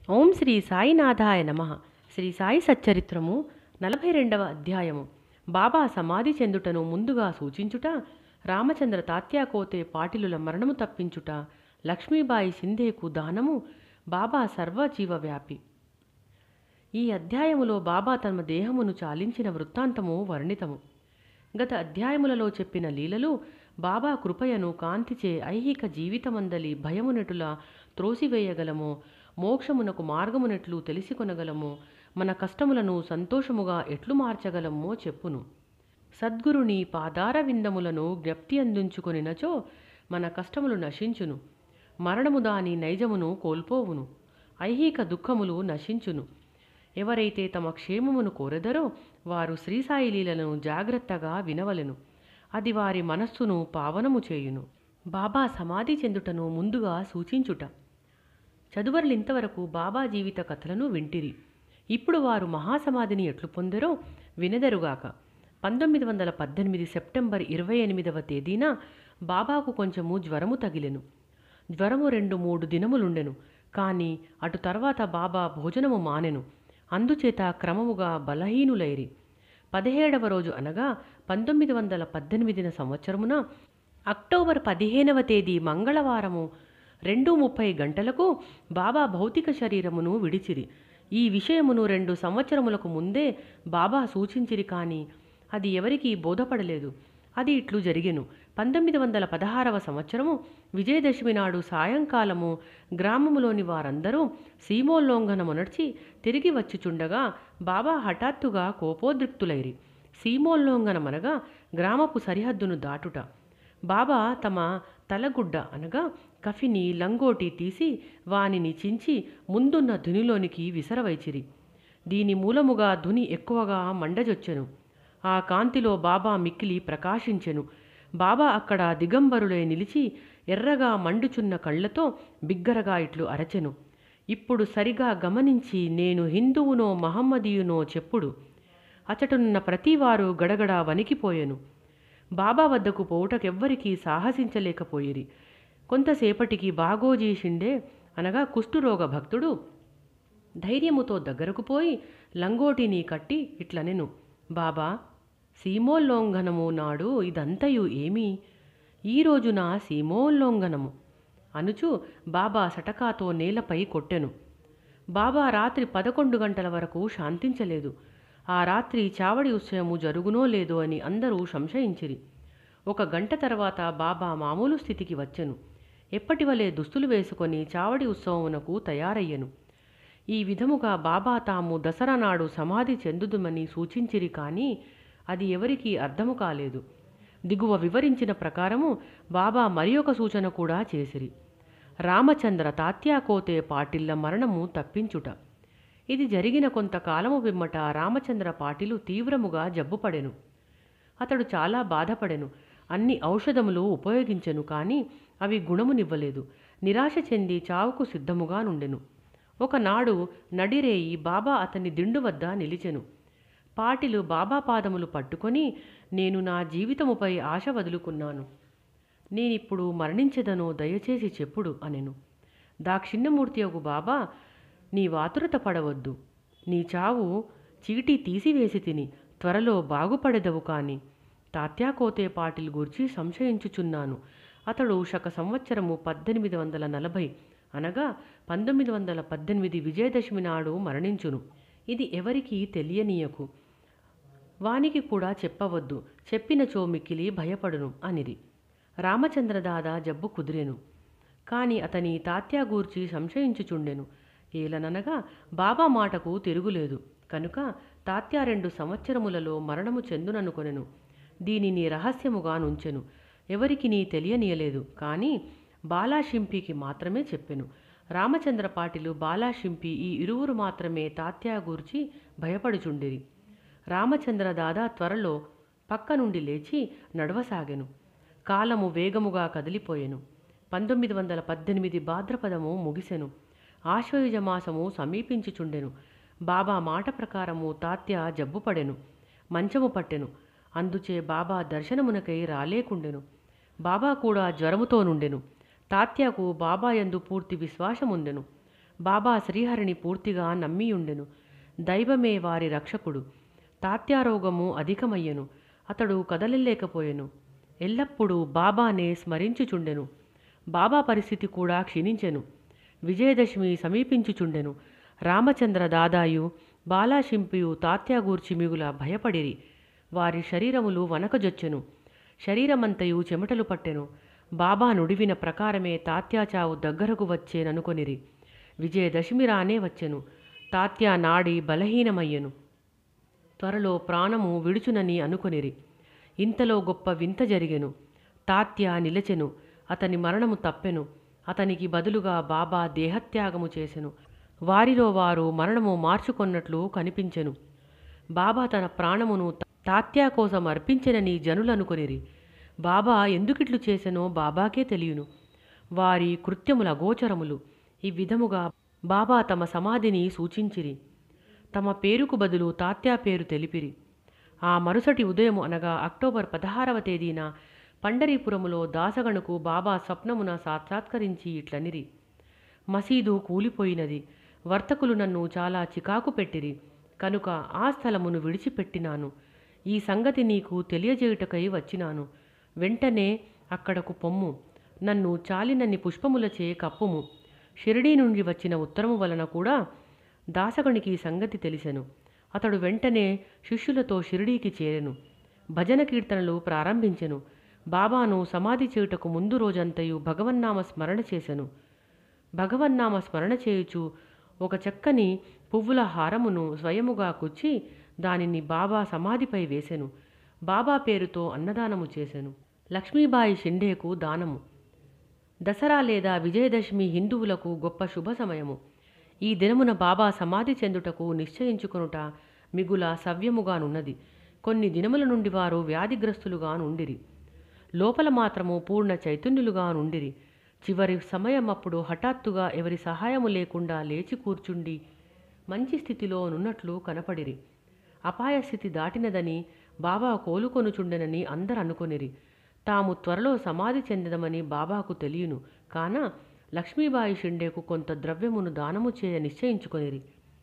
ఓం శ్రీ సాయినాథాయ నమ శ్రీ సాయి సచ్చరిత్రము నలభై రెండవ అధ్యాయము బాబా సమాధి చెందుటను ముందుగా సూచించుట రామచంద్ర తాత్యాకోతే పాటిలుల మరణము తప్పించుట లక్ష్మీబాయి సింధేకు దానము బాబా సర్వజీవ వ్యాపి ఈ అధ్యాయములో బాబా తమ దేహమును చాలించిన వృత్తాంతము వర్ణితము గత అధ్యాయములలో చెప్పిన లీలలు బాబా కృపయను కాంతిచే ఐహిక జీవితమందలి భయమునటుల త్రోసివేయగలము మోక్షమునకు మార్గమునట్లు తెలిసికొనగలము మన కష్టములను సంతోషముగా ఎట్లు మార్చగలమో చెప్పును సద్గురుని పాదార విందములను జ్ఞప్తి అందించుకొనినచో మన కష్టములు నశించును మరణము దాని నైజమును కోల్పోవును ఐహిక దుఃఖములు నశించును ఎవరైతే తమ క్షేమమును కోరెదరో వారు శ్రీసాయి లీలను జాగ్రత్తగా వినవలెను అది వారి మనస్సును పావనము చేయును బాబా సమాధి చెందుటను ముందుగా సూచించుట చదువరులింతవరకు బాబా జీవిత కథలను వింటిరి ఇప్పుడు వారు మహాసమాధిని ఎట్లు పొందరో వినెదరుగాక పంతొమ్మిది వందల పద్దెనిమిది సెప్టెంబర్ ఇరవై ఎనిమిదవ తేదీన బాబాకు కొంచెము జ్వరము తగిలెను జ్వరము రెండు మూడు దినములుండెను కానీ అటు తర్వాత బాబా భోజనము మానెను అందుచేత క్రమముగా బలహీనులైరి పదిహేడవ రోజు అనగా పంతొమ్మిది వందల పద్దెనిమిదిన సంవత్సరమున అక్టోబర్ పదిహేనవ తేదీ మంగళవారము రెండు ముప్పై గంటలకు బాబా భౌతిక శరీరమును విడిచిరి ఈ విషయమును రెండు సంవత్సరములకు ముందే బాబా సూచించిరి కానీ అది ఎవరికీ బోధపడలేదు అది ఇట్లు జరిగెను పంతొమ్మిది వందల పదహారవ సంవత్సరము విజయదశమి నాడు సాయంకాలము గ్రామములోని వారందరూ సీమోల్లోంఘనమునర్చి తిరిగి వచ్చిచుండగా బాబా హఠాత్తుగా కోపోద్రిక్తులైరి సీమోల్లోంఘనమనగా గ్రామపు సరిహద్దును దాటుట బాబా తమ తలగుడ్డ అనగా కఫిని లంగోటి తీసి వానిని చించి ముందున్న ధునిలోనికి విసరవైచిరి దీని మూలముగా ధుని ఎక్కువగా మండజొచ్చెను ఆ కాంతిలో బాబా మిక్కిలి ప్రకాశించెను బాబా అక్కడ దిగంబరులై నిలిచి ఎర్రగా మండుచున్న కళ్ళతో బిగ్గరగా ఇట్లు అరచెను ఇప్పుడు సరిగా గమనించి నేను హిందువునో మహమ్మదీయునో చెప్పుడు అచటనున్న ప్రతివారు గడగడ వణికిపోయెను బాబా వద్దకు పోవుటకెవ్వరికీ సాహసించలేకపోయిరి కొంతసేపటికి బాగోజీ షిండే అనగా కుష్ఠురోగ భక్తుడు ధైర్యముతో దగ్గరకు పోయి లంగోటిని కట్టి ఇట్లనెను బాబా సీమోల్లోంఘనము నాడు ఇదంతయు ఏమి ఈ రోజున సీమోల్లోంఘనము అనుచు బాబా సటకాతో నేలపై కొట్టెను బాబా రాత్రి పదకొండు గంటల వరకు శాంతించలేదు ఆ రాత్రి చావడి ఉత్సవము జరుగునో లేదో అని అందరూ సంశయించిరి ఒక గంట తర్వాత బాబా మామూలు స్థితికి వచ్చెను ఎప్పటివలే దుస్తులు వేసుకొని చావడి ఉత్సవమునకు తయారయ్యెను ఈ విధముగా బాబా తాము దసరా నాడు సమాధి చెందుదుమని సూచించిరి కానీ అది ఎవరికీ అర్థము కాలేదు దిగువ వివరించిన ప్రకారము బాబా మరి ఒక సూచన కూడా చేసిరి రామచంద్ర తాత్యాకోతే పాటిళ్ల మరణము తప్పించుట ఇది జరిగిన కొంతకాలము పిమ్మట రామచంద్ర పాటిలు తీవ్రముగా జబ్బుపడెను అతడు చాలా బాధపడెను అన్ని ఔషధములు ఉపయోగించెను కానీ అవి గుణమునివ్వలేదు నిరాశ చెంది చావుకు సిద్ధముగా నుండెను ఒకనాడు నడిరేయి బాబా అతని దిండు వద్ద నిలిచెను పాటిలు బాబా పాదములు పట్టుకొని నేను నా జీవితముపై ఆశ వదులుకున్నాను నేనిప్పుడు మరణించెదనో దయచేసి చెప్పుడు అనెను దాక్షిణ్యమూర్తి యొక్క బాబా నీ వాతురత పడవద్దు నీ చావు చీటీ తీసివేసి తిని త్వరలో బాగుపడెదవు కాని తాత్యాకోతే పాటిల్ గూర్చి సంశయించుచున్నాను అతడు శక సంవత్సరము పద్దెనిమిది వందల నలభై అనగా పంతొమ్మిది వందల పద్దెనిమిది విజయదశమి నాడు మరణించును ఇది ఎవరికీ తెలియనీయకు వానికి కూడా చెప్పవద్దు చెప్పినచో మిక్కిలి భయపడును అనిది రామచంద్రదాదా జబ్బు కుదిరెను కాని అతని తాత్యా గూర్చి సంశయించుచుండెను ఏలననగా బాబా మాటకు తిరుగులేదు కనుక తాత్యా రెండు సంవత్సరములలో మరణము చెందుననుకొనెను దీనిని రహస్యముగా నుంచెను ఎవరికి నీ తెలియనీయలేదు కానీ బాలాషింపికి మాత్రమే చెప్పెను రామచంద్ర పాటిలు బాలాషింపి ఈ ఇరువురు మాత్రమే తాత్యా గూర్చి భయపడుచుండిరి రామచంద్ర దాదా త్వరలో పక్క నుండి లేచి నడవసాగెను కాలము వేగముగా కదిలిపోయెను పంతొమ్మిది వందల పద్దెనిమిది భాద్రపదము ముగిసెను ఆశ్వయుజ మాసము సమీపించుచుండెను బాబా మాట ప్రకారము తాత్య జబ్బుపడెను మంచము పట్టెను అందుచే బాబా దర్శనమునకై రాలేకుండెను బాబా కూడా జ్వరముతో నుండెను తాత్యాకు బాబా యందు పూర్తి విశ్వాసముండెను బాబా శ్రీహరిని పూర్తిగా నమ్మియుండెను దైవమే వారి రక్షకుడు తాత్యారోగము అధికమయ్యెను అతడు కదలలేకపోయెను ఎల్లప్పుడూ బాబానే స్మరించుచుండెను బాబా పరిస్థితి కూడా క్షీణించెను విజయదశమి సమీపించుచుండెను రామచంద్ర దాదాయు బాలాశింపియు తాత్యాగూర్చి మిగుల భయపడిరి వారి శరీరములు వనకజొచ్చెను శరీరమంతయు చెమటలు పట్టెను బాబా నుడివిన ప్రకారమే తాత్యాచావు దగ్గరకు వచ్చేననుకొనిరి విజయదశమి రానే వచ్చెను తాత్యా నాడి బలహీనమయ్యెను త్వరలో ప్రాణము విడుచునని అనుకొనిరి ఇంతలో గొప్ప వింత జరిగెను తాత్య నిలచెను అతని మరణము తప్పెను అతనికి బదులుగా బాబా దేహత్యాగము చేసెను వారిలో వారు మరణము మార్చుకొన్నట్లు కనిపించెను బాబా తన ప్రాణమును తాత్యా కోసం అర్పించెనని జనులనుకొనిరి బాబా ఎందుకిట్లు చేసెనో బాబాకే తెలియను వారి కృత్యముల గోచరములు ఈ విధముగా బాబా తమ సమాధిని సూచించిరి తమ పేరుకు బదులు తాత్యా పేరు తెలిపిరి ఆ మరుసటి ఉదయము అనగా అక్టోబర్ పదహారవ తేదీన పండరీపురములో దాసగణకు బాబా స్వప్నమున సాక్షాత్కరించి ఇట్లనిరి మసీదు కూలిపోయినది వర్తకులు నన్ను చాలా చికాకు పెట్టిరి కనుక ఆ స్థలమును విడిచిపెట్టినాను ఈ సంగతి నీకు తెలియజేయుటకై వచ్చినాను వెంటనే అక్కడకు పొమ్ము నన్ను చాలినన్ని పుష్పములచే కప్పుము షిరిడీ నుండి వచ్చిన ఉత్తరము వలన కూడా దాసగణికి ఈ సంగతి తెలిసెను అతడు వెంటనే శిష్యులతో షిరిడీకి చేరెను భజన కీర్తనలు ప్రారంభించెను బాబాను సమాధి చేయుటకు ముందు రోజంతయు భగవన్నామ స్మరణ చేసెను భగవన్నామ స్మరణ చేయుచు ఒక చక్కని పువ్వుల హారమును స్వయముగా కుచ్చి దానిని బాబా సమాధిపై వేసెను బాబా పేరుతో అన్నదానము చేసెను లక్ష్మీబాయి షిండేకు దానము దసరా లేదా విజయదశమి హిందువులకు గొప్ప శుభ సమయము ఈ దినమున బాబా సమాధి చెందుటకు నిశ్చయించుకొనుట మిగుల సవ్యముగానున్నది కొన్ని దినముల నుండి వారు వ్యాధిగ్రస్తులుగా నుండిరి లోపల మాత్రము పూర్ణ చైతన్యులుగా నుండిరి చివరి సమయం అప్పుడు హఠాత్తుగా ఎవరి సహాయము లేకుండా లేచి కూర్చుండి మంచి స్థితిలో నున్నట్లు కనపడిరి అపాయ స్థితి దాటినదని బాబా కోలుకొనుచుండెనని అందరు అనుకొనిరి తాము త్వరలో సమాధి చెందదమని బాబాకు తెలియను కాన లక్ష్మీబాయి షిండేకు కొంత ద్రవ్యమును దానము చేయ నిశ్చయించుకొనిరి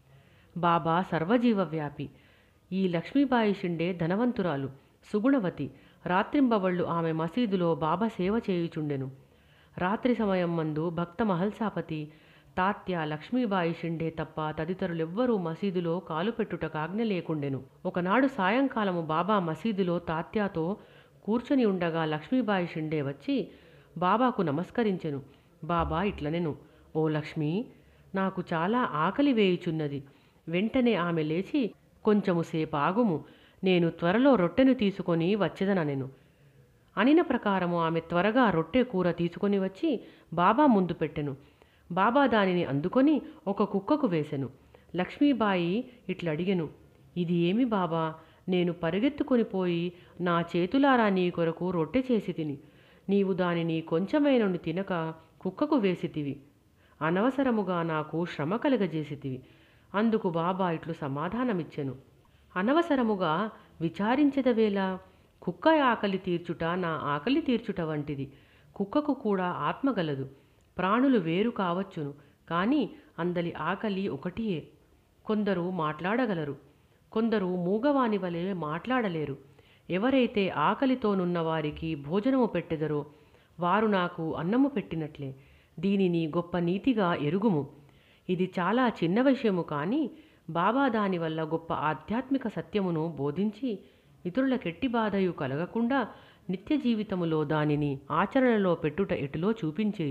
బాబా సర్వజీవవ్యాపి ఈ లక్ష్మీబాయి షిండే ధనవంతురాలు సుగుణవతి రాత్రింబవళ్ళు ఆమె మసీదులో బాబా సేవ చేయుచుండెను రాత్రి సమయం మందు భక్త మహల్సాపతి తాత్య లక్ష్మీబాయి షిండే తప్ప తదితరులెవ్వరూ మసీదులో కాలు పెట్టుటకు ఆజ్ఞ లేకుండెను ఒకనాడు సాయంకాలము బాబా మసీదులో తాత్యాతో కూర్చొని ఉండగా లక్ష్మీబాయి షిండే వచ్చి బాబాకు నమస్కరించెను బాబా ఇట్లనెను ఓ లక్ష్మి నాకు చాలా ఆకలి వేయుచున్నది వెంటనే ఆమె లేచి కొంచెము సేపు ఆగుము నేను త్వరలో రొట్టెను తీసుకొని వచ్చేదననెను అనిన ప్రకారము ఆమె త్వరగా రొట్టె కూర తీసుకొని వచ్చి బాబా ముందు పెట్టెను బాబా దానిని అందుకొని ఒక కుక్కకు వేసెను లక్ష్మీబాయి ఇట్లా అడిగెను ఇది ఏమి బాబా నేను పరిగెత్తుకొని పోయి నా చేతులారా నీ కొరకు రొట్టె చేసి తిని నీవు దానిని కొంచెమైనను తినక కుక్కకు వేసితివి అనవసరముగా నాకు శ్రమ కలగజేసితివి అందుకు బాబా ఇట్లు సమాధానమిచ్చెను అనవసరముగా విచారించదవేలా కుక్క ఆకలి తీర్చుట నా ఆకలి తీర్చుట వంటిది కుక్కకు కూడా ఆత్మ గలదు ప్రాణులు వేరు కావచ్చును కానీ అందలి ఆకలి ఒకటియే కొందరు మాట్లాడగలరు కొందరు మూగవాని వలె మాట్లాడలేరు ఎవరైతే ఆకలితోనున్న వారికి భోజనము పెట్టెదరో వారు నాకు అన్నము పెట్టినట్లే దీనిని గొప్ప నీతిగా ఎరుగుము ఇది చాలా చిన్న విషయము కానీ బాబా దానివల్ల గొప్ప ఆధ్యాత్మిక సత్యమును బోధించి ఇతరులకెట్టి బాధయు కలగకుండా నిత్య జీవితములో దానిని ఆచరణలో పెట్టుట ఎటులో చూపించిరి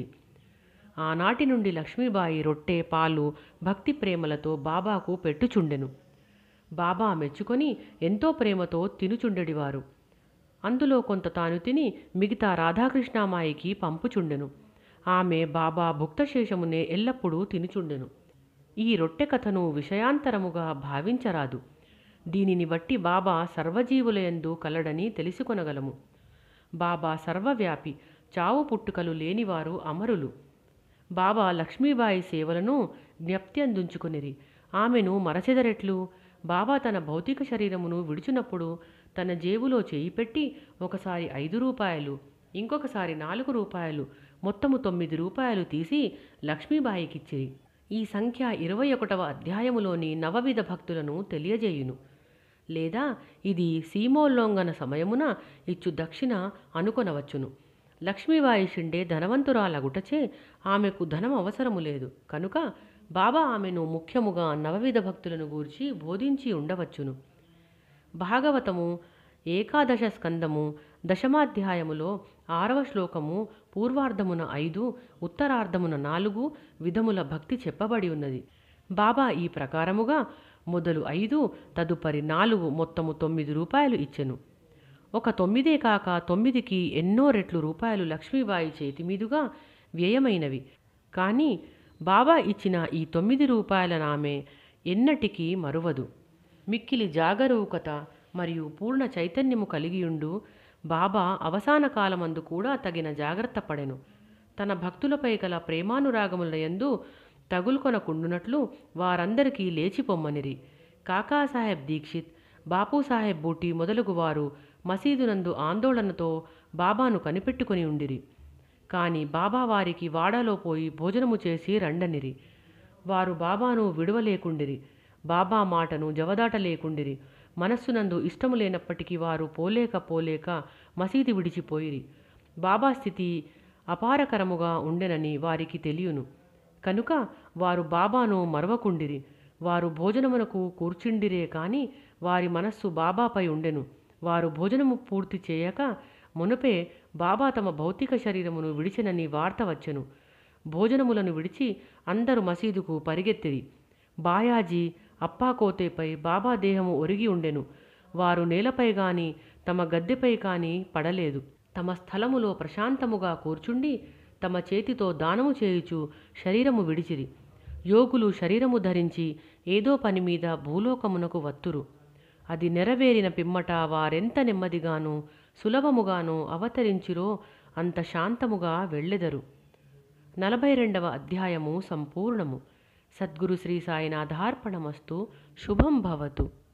ఆనాటి నుండి లక్ష్మీబాయి రొట్టె పాలు భక్తి ప్రేమలతో బాబాకు పెట్టుచుండెను బాబా మెచ్చుకొని ఎంతో ప్రేమతో తినుచుండెడివారు అందులో కొంత తాను తిని మిగతా రాధాకృష్ణామాయికి పంపుచుండెను ఆమె బాబా భుక్తశేషమునే ఎల్లప్పుడూ తినుచుండెను ఈ రొట్టె కథను విషయాంతరముగా భావించరాదు దీనిని బట్టి బాబా సర్వజీవులయందు కలడని తెలుసుకొనగలము బాబా సర్వవ్యాపి చావు పుట్టుకలు లేనివారు అమరులు బాబా లక్ష్మీబాయి సేవలను జ్ఞప్తి అందించుకునిరి ఆమెను మరచెదరెట్లు బాబా తన భౌతిక శరీరమును విడిచినప్పుడు తన జేబులో చేయి పెట్టి ఒకసారి ఐదు రూపాయలు ఇంకొకసారి నాలుగు రూపాయలు మొత్తము తొమ్మిది రూపాయలు తీసి లక్ష్మీబాయికిచ్చిరి ఈ సంఖ్య ఇరవై ఒకటవ అధ్యాయములోని నవవిధ భక్తులను తెలియజేయును లేదా ఇది సీమోల్లోంగన సమయమున ఇచ్చు దక్షిణ అనుకొనవచ్చును లక్ష్మీబాయి షిండే ధనవంతురాలగుటచే ఆమెకు ధనం అవసరము లేదు కనుక బాబా ఆమెను ముఖ్యముగా నవవిధ భక్తులను గూర్చి బోధించి ఉండవచ్చును భాగవతము ఏకాదశ స్కందము దశమాధ్యాయములో ఆరవ శ్లోకము పూర్వార్ధమున ఐదు ఉత్తరార్ధమున నాలుగు విధముల భక్తి చెప్పబడి ఉన్నది బాబా ఈ ప్రకారముగా మొదలు ఐదు తదుపరి నాలుగు మొత్తము తొమ్మిది రూపాయలు ఇచ్చెను ఒక తొమ్మిదే కాక తొమ్మిదికి ఎన్నో రెట్లు రూపాయలు లక్ష్మీబాయి చేతి మీదుగా వ్యయమైనవి కానీ బాబా ఇచ్చిన ఈ తొమ్మిది రూపాయల నామే ఎన్నటికీ మరువదు మిక్కిలి జాగరూకత మరియు పూర్ణ చైతన్యము కలిగియుండు బాబా అవసాన కాలమందు కూడా తగిన జాగ్రత్త పడెను తన భక్తులపై గల ప్రేమానురాగములయందు తగులుకొనకుండునట్లు వారందరికీ లేచిపొమ్మనిరి కాకాసాహెబ్ దీక్షిత్ బాపూసాహెబ్ బూటి మొదలగు వారు మసీదునందు ఆందోళనతో బాబాను కనిపెట్టుకొని ఉండిరి కాని బాబా వారికి వాడాలో పోయి భోజనము చేసి రండనిరి వారు బాబాను విడువలేకుండిరి బాబా మాటను జవదాటలేకుండిరి మనస్సునందు ఇష్టము లేనప్పటికీ వారు పోలేక పోలేక మసీదు విడిచిపోయిరి బాబా స్థితి అపారకరముగా ఉండెనని వారికి తెలియను కనుక వారు బాబాను మరవకుండిరి వారు భోజనమునకు కూర్చుండిరే కాని వారి మనస్సు బాబాపై ఉండెను వారు భోజనము పూర్తి చేయక మునపే బాబా తమ భౌతిక శరీరమును విడిచెనని వార్త వచ్చెను భోజనములను విడిచి అందరు మసీదుకు పరిగెత్తిరి బాయాజీ అప్పాకోతేపై బాబా దేహము ఒరిగి ఉండెను వారు నేలపై గాని తమ గద్దెపై కాని పడలేదు తమ స్థలములో ప్రశాంతముగా కూర్చుండి తమ చేతితో దానము చేయుచు శరీరము విడిచిరి యోగులు శరీరము ధరించి ఏదో పని మీద భూలోకమునకు వత్తురు అది నెరవేరిన పిమ్మట వారెంత నెమ్మదిగాను సులభముగాను అవతరించిరో అంత శాంతముగా వెళ్ళెదరు నలభై రెండవ అధ్యాయము సంపూర్ణము సద్గురు శ్రీ సాయినాథార్పణమస్తు శుభం భవతు